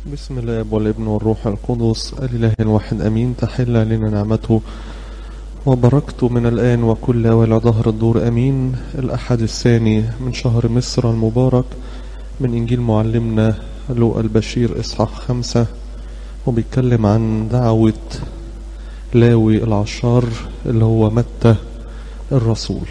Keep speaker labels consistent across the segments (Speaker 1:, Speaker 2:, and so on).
Speaker 1: بسم الاب والابن والروح القدس الاله الواحد امين تحل علينا نعمته وبركته من الان وكل والى ظهر الدور امين الاحد الثاني من شهر مصر المبارك من انجيل معلمنا لوقا البشير اصحاح خمسة وبيتكلم عن دعوة لاوي العشار اللي هو متى الرسول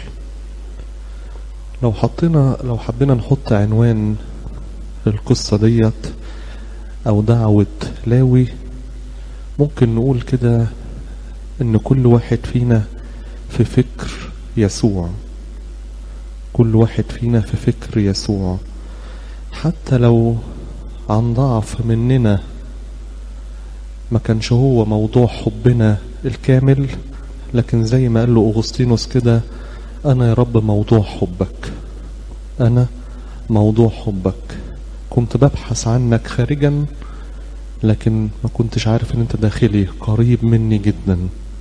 Speaker 1: لو حطينا لو حبينا نحط عنوان القصة ديت او دعوة لاوي ممكن نقول كده ان كل واحد فينا في فكر يسوع كل واحد فينا في فكر يسوع حتى لو عن ضعف مننا ما كانش هو موضوع حبنا الكامل لكن زي ما قال له أغسطينوس كده أنا يا رب موضوع حبك أنا موضوع حبك كنت ببحث عنك خارجا لكن ما كنتش عارف ان انت داخلي قريب مني جدا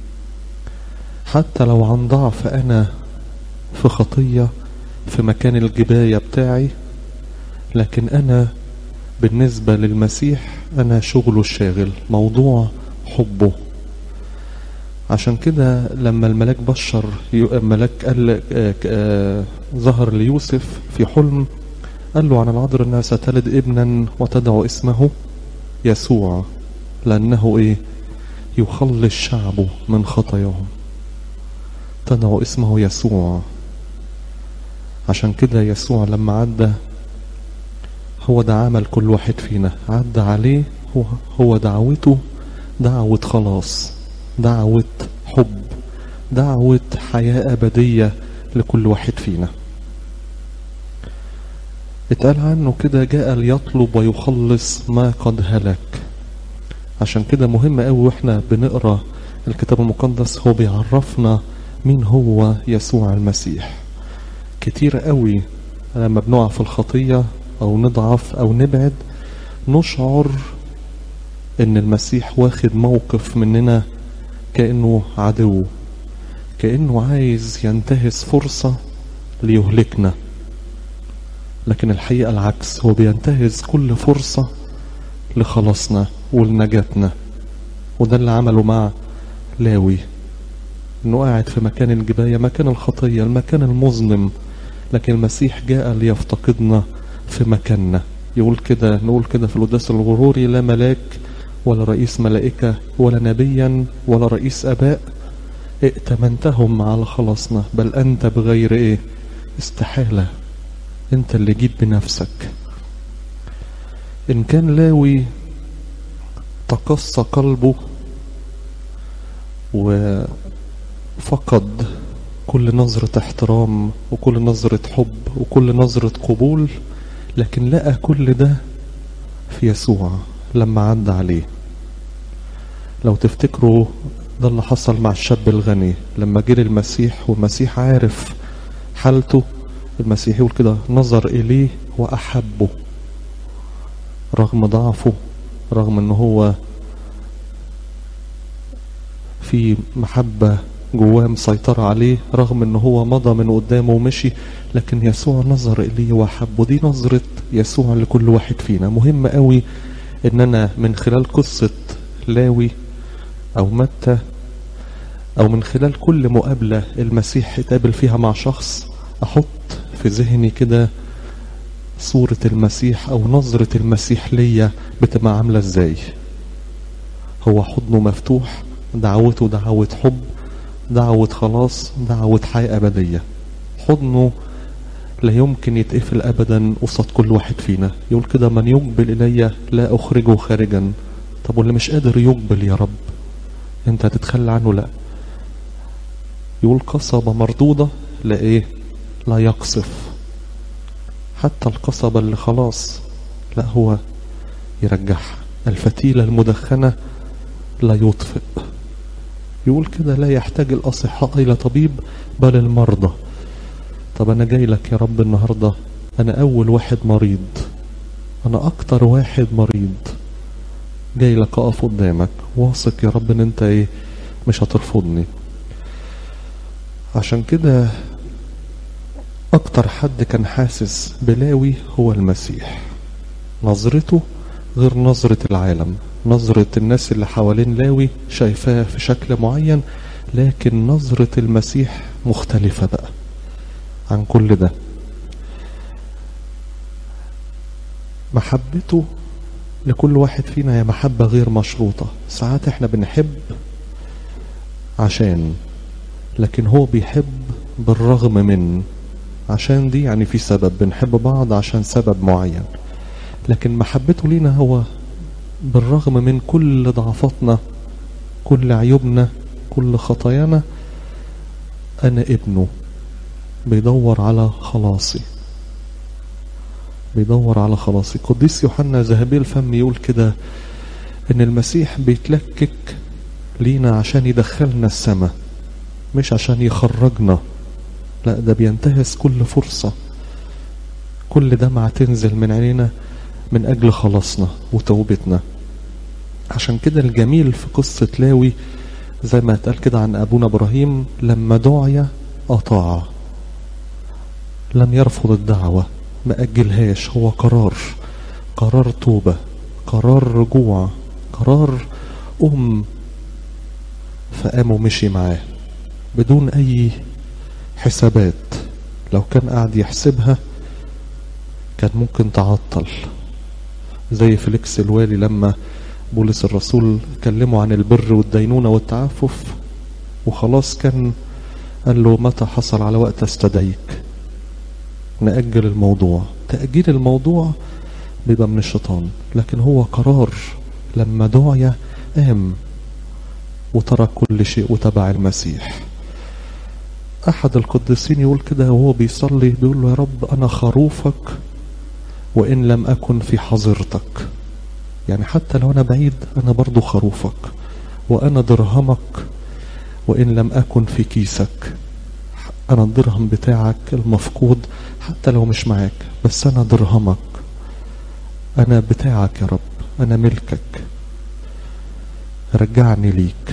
Speaker 1: حتى لو عن ضعف انا في خطية في مكان الجباية بتاعي لكن انا بالنسبة للمسيح انا شغله الشاغل موضوع حبه عشان كده لما الملاك بشر الملاك قال ظهر ليوسف في حلم قال له عن العذر انها ستلد ابنا وتدعو اسمه يسوع لانه ايه يخلص شعبه من خطاياهم تدعو اسمه يسوع عشان كده يسوع لما عدى هو ده عمل كل واحد فينا عدى عليه هو, هو دعوته دعوة خلاص دعوة حب دعوة حياة أبدية لكل واحد فينا اتقال عنه كده جاء ليطلب ويخلص ما قد هلك عشان كده مهم قوي واحنا بنقرا الكتاب المقدس هو بيعرفنا مين هو يسوع المسيح كتير قوي لما بنقع في الخطيه او نضعف او نبعد نشعر ان المسيح واخد موقف مننا كانه عدو كانه عايز ينتهز فرصه ليهلكنا لكن الحقيقة العكس هو بينتهز كل فرصة لخلاصنا ولنجاتنا وده اللي عمله مع لاوي انه قاعد في مكان الجباية مكان الخطية المكان المظلم لكن المسيح جاء ليفتقدنا في مكاننا يقول كده نقول كده في القداس الغروري لا ملاك ولا رئيس ملائكة ولا نبيا ولا رئيس أباء ائتمنتهم على خلاصنا بل أنت بغير إيه استحالة انت اللي جيت بنفسك ان كان لاوي تقص قلبه وفقد كل نظرة احترام وكل نظرة حب وكل نظرة قبول لكن لقى كل ده في يسوع لما عدى عليه لو تفتكروا ده اللي حصل مع الشاب الغني لما جه المسيح والمسيح عارف حالته المسيح يقول كده نظر إليه وأحبه رغم ضعفه رغم ان هو في محبة جواه مسيطرة عليه رغم ان هو مضى من قدامه ومشي لكن يسوع نظر إليه وأحبه دي نظرة يسوع لكل واحد فينا مهم قوي ان انا من خلال قصة لاوي او متى او من خلال كل مقابلة المسيح اتقابل فيها مع شخص احط في ذهني كده صورة المسيح أو نظرة المسيح ليا بتبقى عاملة ازاي هو حضنه مفتوح دعوته دعوة حب دعوة خلاص دعوة حياة أبدية حضنه لا يمكن يتقفل أبدا قصاد كل واحد فينا يقول كده من يقبل إلي لا أخرجه خارجا طب واللي مش قادر يقبل يا رب انت هتتخلى عنه لا يقول قصبة مردودة لا ايه لا يقصف حتى القصبة اللي خلاص لا هو يرجعها الفتيلة المدخنة لا يطفئ يقول كده لا يحتاج الأصحاء إلى طبيب بل المرضى طب أنا جاي لك يا رب النهاردة أنا أول واحد مريض أنا أكتر واحد مريض جاي لك أقف قدامك واثق يا رب إن أنت إيه مش هترفضني عشان كده أكتر حد كان حاسس بلاوي هو المسيح نظرته غير نظرة العالم نظرة الناس اللي حوالين لاوي شايفاه في شكل معين لكن نظرة المسيح مختلفة بقى عن كل ده محبته لكل واحد فينا هي محبة غير مشروطة ساعات احنا بنحب عشان لكن هو بيحب بالرغم من عشان دي يعني في سبب بنحب بعض عشان سبب معين لكن محبته لينا هو بالرغم من كل ضعفاتنا كل عيوبنا كل خطايانا انا ابنه بيدور على خلاصي بيدور على خلاصي قديس يوحنا ذهبي الفم يقول كده ان المسيح بيتلكك لينا عشان يدخلنا السماء مش عشان يخرجنا لا ده بينتهز كل فرصة كل دمعة تنزل من عينينا من أجل خلاصنا وتوبتنا عشان كده الجميل في قصة لاوي زي ما اتقال كده عن أبونا إبراهيم لما دعي أطاع لم يرفض الدعوة ما أجلهاش هو قرار قرار توبة قرار رجوع قرار أم فقام ومشي معاه بدون أي حسابات لو كان قاعد يحسبها كان ممكن تعطل زي فيليكس الوالي لما بولس الرسول كلمه عن البر والدينونة والتعفف وخلاص كان قال له متى حصل على وقت استدعيك نأجل الموضوع تأجيل الموضوع بيبقى من الشيطان لكن هو قرار لما دعي قام وترك كل شيء وتبع المسيح أحد القديسين يقول كده وهو بيصلي بيقول له يا رب أنا خروفك وإن لم أكن في حظيرتك يعني حتى لو أنا بعيد أنا برضو خروفك وأنا درهمك وإن لم أكن في كيسك أنا الدرهم بتاعك المفقود حتى لو مش معاك بس أنا درهمك أنا بتاعك يا رب أنا ملكك رجعني ليك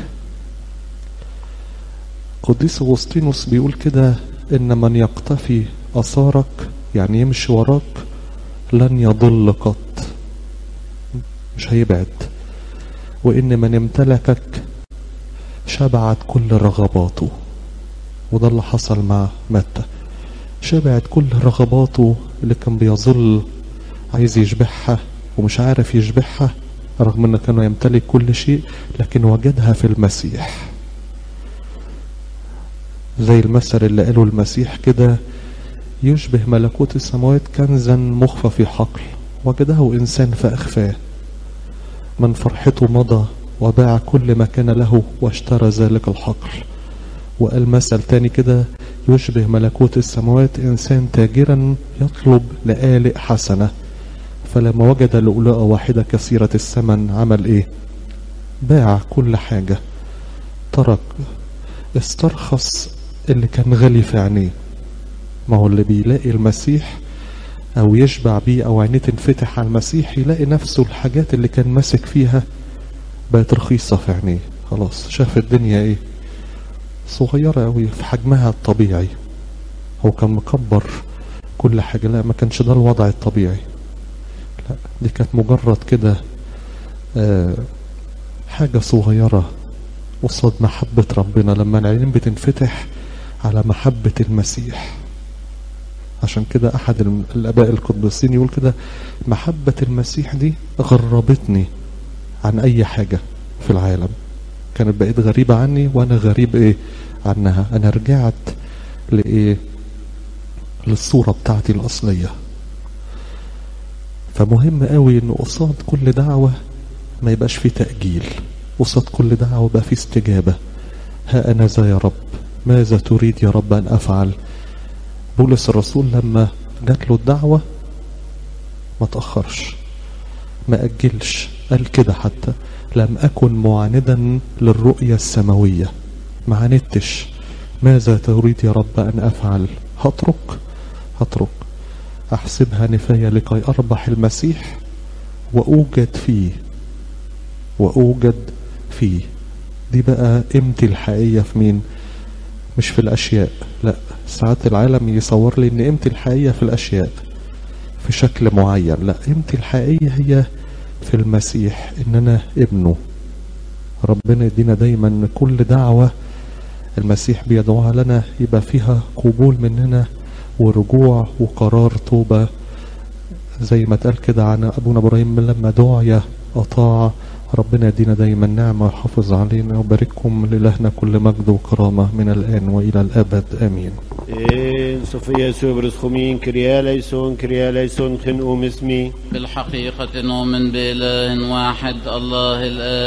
Speaker 1: قديس أغسطينوس بيقول كده إن من يقتفي أثارك يعني يمشي وراك لن يضل قط مش هيبعد وإن من امتلكك شبعت كل رغباته وده اللي حصل مع متى شبعت كل رغباته اللي كان بيظل عايز يشبعها ومش عارف يشبعها رغم انه كان يمتلك كل شيء لكن وجدها في المسيح زي المثل اللي قاله المسيح كده يشبه ملكوت السماوات كنزا مخفى في حقل وجده إنسان فأخفاه من فرحته مضى وباع كل ما كان له واشترى ذلك الحقل وقال مثل تاني كده يشبه ملكوت السماوات إنسان تاجرا يطلب لآلئ حسنة فلما وجد لؤلؤة واحدة كثيرة الثمن عمل ايه باع كل حاجة ترك استرخص اللي كان غالي في عينيه ما هو اللي بيلاقي المسيح او يشبع بيه او عينيه تنفتح على المسيح يلاقي نفسه الحاجات اللي كان ماسك فيها بقت رخيصة في عينيه خلاص شاف الدنيا ايه صغيرة قوي في حجمها الطبيعي هو كان مكبر كل حاجة لا ما كانش ده الوضع الطبيعي لا دي كانت مجرد كده آه حاجة صغيرة قصاد محبة ربنا لما العينين بتنفتح على محبة المسيح عشان كده أحد الآباء القديسين يقول كده محبة المسيح دي غربتني عن أي حاجة في العالم كانت بقيت غريبة عني وأنا غريب إيه عنها أنا رجعت لإيه للصورة بتاعتي الأصلية فمهم قوي إن قصاد كل دعوة ما يبقاش في تأجيل قصاد كل دعوة بقى في استجابة ها أنا ذا يا رب ماذا تريد يا رب أن أفعل بولس الرسول لما جات له الدعوة ما تأخرش ما أجلش قال كده حتى لم أكن معاندا للرؤية السماوية ما عاندتش ماذا تريد يا رب أن أفعل هترك هترك أحسبها نفاية لكي أربح المسيح وأوجد فيه وأوجد فيه دي بقى قيمتي الحقيقية في مين مش في الأشياء لا ساعات العالم يصور لي ان قيمتي الحقيقية في الأشياء في شكل معين لا قيمتي الحقيقية هي في المسيح ان انا ابنه ربنا يدينا دايما ان كل دعوة المسيح بيدعوها لنا يبقى فيها قبول مننا ورجوع وقرار توبة زي ما اتقال كده عن ابونا ابراهيم لما دعي اطاع ربنا يدينا دايما نعمة ويحافظ علينا وبارككم لإلهنا كل مجد وكرامة من الآن وإلى الأبد آمين
Speaker 2: إن صفية سوبرس خمين كريا ليسون كريا ليسون خنقوم اسمي
Speaker 3: بالحقيقة نؤمن بإله واحد الله الآب